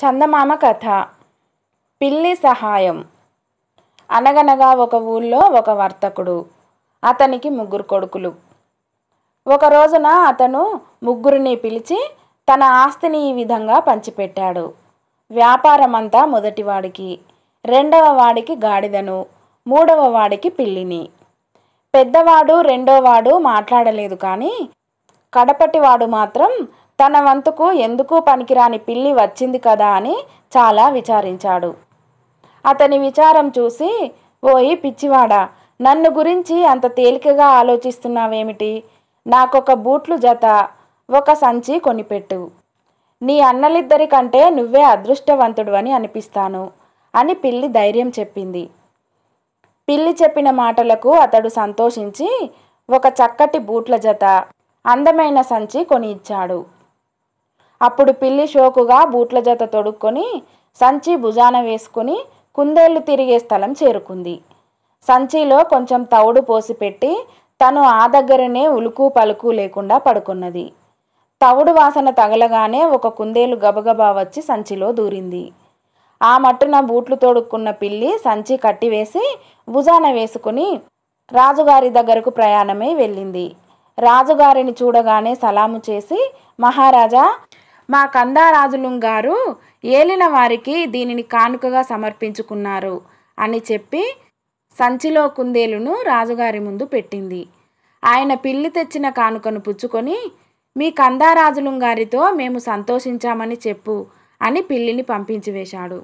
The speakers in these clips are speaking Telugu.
చందమామ కథ పిల్లి సహాయం అనగనగా ఒక ఊళ్ళో ఒక వర్తకుడు అతనికి ముగ్గురు కొడుకులు ఒక రోజున అతను ముగ్గురిని పిలిచి తన ఆస్తిని ఈ విధంగా పంచిపెట్టాడు వ్యాపారమంతా మొదటివాడికి రెండవ వాడికి గాడిదను మూడవ వాడికి పిల్లిని పెద్దవాడు రెండోవాడు మాట్లాడలేదు కానీ కడపటివాడు మాత్రం తన వంతుకు ఎందుకు పనికిరాని పిల్లి వచ్చింది కదా అని చాలా విచారించాడు అతని విచారం చూసి ఓయి పిచ్చివాడా నన్ను గురించి అంత తేలికగా ఆలోచిస్తున్నావేమిటి నాకొక బూట్లు జత ఒక సంచి కొనిపెట్టు నీ అన్నలిద్దరి కంటే నువ్వే అదృష్టవంతుడు అని అనిపిస్తాను అని పిల్లి ధైర్యం చెప్పింది పిల్లి చెప్పిన మాటలకు అతడు సంతోషించి ఒక చక్కటి బూట్ల జత అందమైన సంచి కొని ఇచ్చాడు అప్పుడు పిల్లి షోకుగా బూట్ల జత తొడుక్కొని సంచి భుజాన వేసుకుని కుందేళ్లు తిరిగే స్థలం చేరుకుంది సంచిలో కొంచెం తవుడు పోసి పెట్టి తను ఆ దగ్గరనే ఉలుకు పలుకు లేకుండా పడుకున్నది తవుడు వాసన తగలగానే ఒక కుందేలు గబగబా వచ్చి సంచిలో దూరింది ఆ మట్టున బూట్లు తోడుక్కున్న పిల్లి సంచి కట్టివేసి భుజాన వేసుకుని రాజుగారి దగ్గరకు ప్రయాణమై వెళ్ళింది రాజుగారిని చూడగానే సలాము చేసి మహారాజా మా కందారాజులుం గారు ఏలిన వారికి దీనిని కానుకగా సమర్పించుకున్నారు అని చెప్పి సంచిలో కుందేలును రాజుగారి ముందు పెట్టింది ఆయన పిల్లి తెచ్చిన కానుకను పుచ్చుకొని మీ కందారాజులుం గారితో మేము సంతోషించామని చెప్పు అని పిల్లిని పంపించి వేశాడు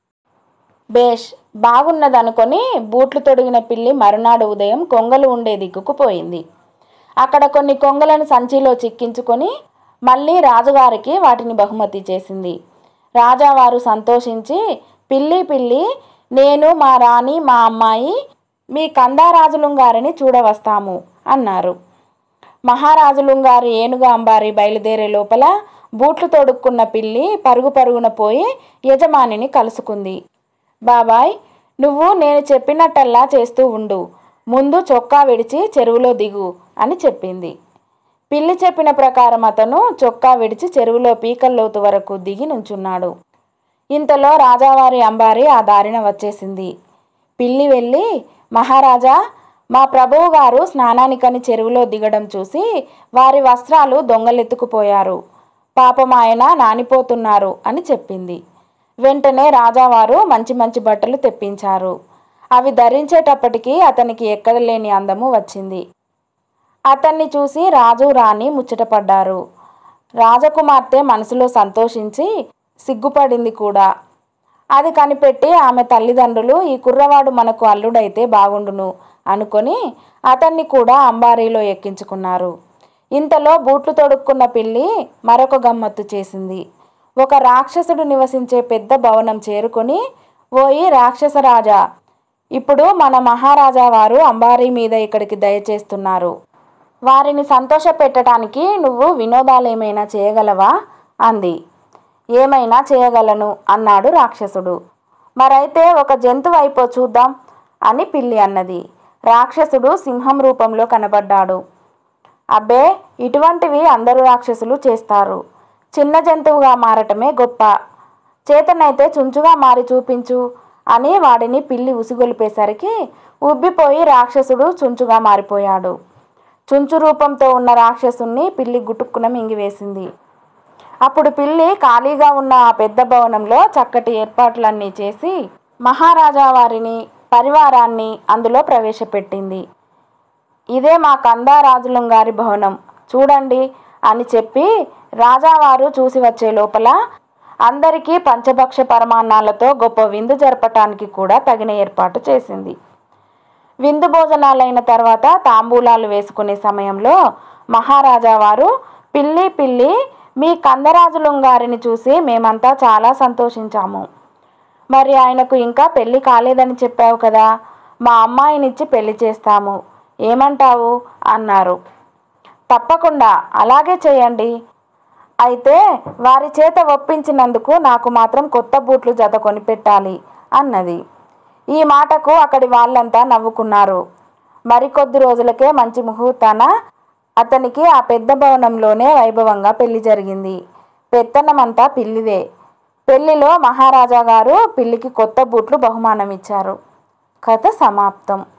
బేష్ బాగున్నదనుకొని బూట్లు తొడిగిన పిల్లి మరునాడు ఉదయం కొంగలు ఉండే దిక్కుకు పోయింది అక్కడ కొన్ని కొంగలను సంచిలో చిక్కించుకొని మళ్ళీ రాజుగారికి వాటిని బహుమతి చేసింది రాజావారు సంతోషించి పిల్లి పిల్లి నేను మా రాణి మా అమ్మాయి మీ కందారాజులుం గారిని చూడవస్తాము అన్నారు మహారాజులుం గారు ఏనుగు అంబారి బయలుదేరే లోపల బూట్లు తొడుక్కున్న పిల్లి పరుగు పరుగున పోయి యజమానిని కలుసుకుంది బాబాయ్ నువ్వు నేను చెప్పినట్టల్లా చేస్తూ ఉండు ముందు చొక్కా విడిచి చెరువులో దిగు అని చెప్పింది పిల్లి చెప్పిన ప్రకారం అతను చొక్కా విడిచి చెరువులో పీకల్లోతు వరకు దిగి నుంచున్నాడు ఇంతలో రాజావారి అంబారి ఆ దారిన వచ్చేసింది పిల్లి వెళ్ళి మహారాజా మా ప్రభువు గారు స్నానానికని చెరువులో దిగడం చూసి వారి వస్త్రాలు దొంగలెత్తుకుపోయారు పాపం ఆయన నానిపోతున్నారు అని చెప్పింది వెంటనే రాజావారు మంచి మంచి బట్టలు తెప్పించారు అవి ధరించేటప్పటికి అతనికి ఎక్కడలేని అందము వచ్చింది అతన్ని చూసి రాజు రాణి ముచ్చటపడ్డారు రాజకుమార్తె మనసులో సంతోషించి సిగ్గుపడింది కూడా అది కనిపెట్టి ఆమె తల్లిదండ్రులు ఈ కుర్రవాడు మనకు అల్లుడైతే బాగుండును అనుకొని అతన్ని కూడా అంబారీలో ఎక్కించుకున్నారు ఇంతలో బూట్లు తొడుక్కున్న పిల్లి మరొక గమ్మత్తు చేసింది ఒక రాక్షసుడు నివసించే పెద్ద భవనం చేరుకొని ఓయి రాక్షసరాజా ఇప్పుడు మన మహారాజా వారు అంబారీ మీద ఇక్కడికి దయచేస్తున్నారు వారిని సంతోష పెట్టడానికి నువ్వు వినోదాలేమైనా చేయగలవా అంది ఏమైనా చేయగలను అన్నాడు రాక్షసుడు మరైతే ఒక జంతువు అయిపో చూద్దాం అని పిల్లి అన్నది రాక్షసుడు సింహం రూపంలో కనబడ్డాడు అబ్బే ఇటువంటివి అందరు రాక్షసులు చేస్తారు చిన్న జంతువుగా మారటమే గొప్ప చేతనైతే చుంచుగా మారి చూపించు అని వాడిని పిల్లి ఉసిగొలిపేసరికి ఉబ్బిపోయి రాక్షసుడు చుంచుగా మారిపోయాడు చుంచు రూపంతో ఉన్న రాక్షసుణ్ణి పిల్లి గుటుక్కున మింగివేసింది అప్పుడు పిల్లి ఖాళీగా ఉన్న ఆ పెద్ద భవనంలో చక్కటి ఏర్పాట్లన్నీ చేసి మహారాజా వారిని పరివారాన్ని అందులో ప్రవేశపెట్టింది ఇదే మా కందారాజులం గారి భవనం చూడండి అని చెప్పి రాజావారు చూసి వచ్చే లోపల అందరికీ పంచభక్ష పరమాన్నాలతో గొప్ప విందు జరపటానికి కూడా తగిన ఏర్పాటు చేసింది విందు భోజనాలైన తర్వాత తాంబూలాలు వేసుకునే సమయంలో మహారాజా వారు పిల్లి పిల్లి మీ కందరాజులం గారిని చూసి మేమంతా చాలా సంతోషించాము మరి ఆయనకు ఇంకా పెళ్లి కాలేదని చెప్పావు కదా మా అమ్మాయినిచ్చి పెళ్లి చేస్తాము ఏమంటావు అన్నారు తప్పకుండా అలాగే చేయండి అయితే వారి చేత ఒప్పించినందుకు నాకు మాత్రం కొత్త బూట్లు జత కొనిపెట్టాలి అన్నది ఈ మాటకు అక్కడి వాళ్ళంతా నవ్వుకున్నారు మరికొద్ది రోజులకే మంచి ముహూర్తాన అతనికి ఆ పెద్ద భవనంలోనే వైభవంగా పెళ్లి జరిగింది పెత్తనమంతా పిల్లిదే పెళ్లిలో మహారాజా గారు పిల్లికి కొత్త బూట్లు బహుమానం ఇచ్చారు కథ సమాప్తం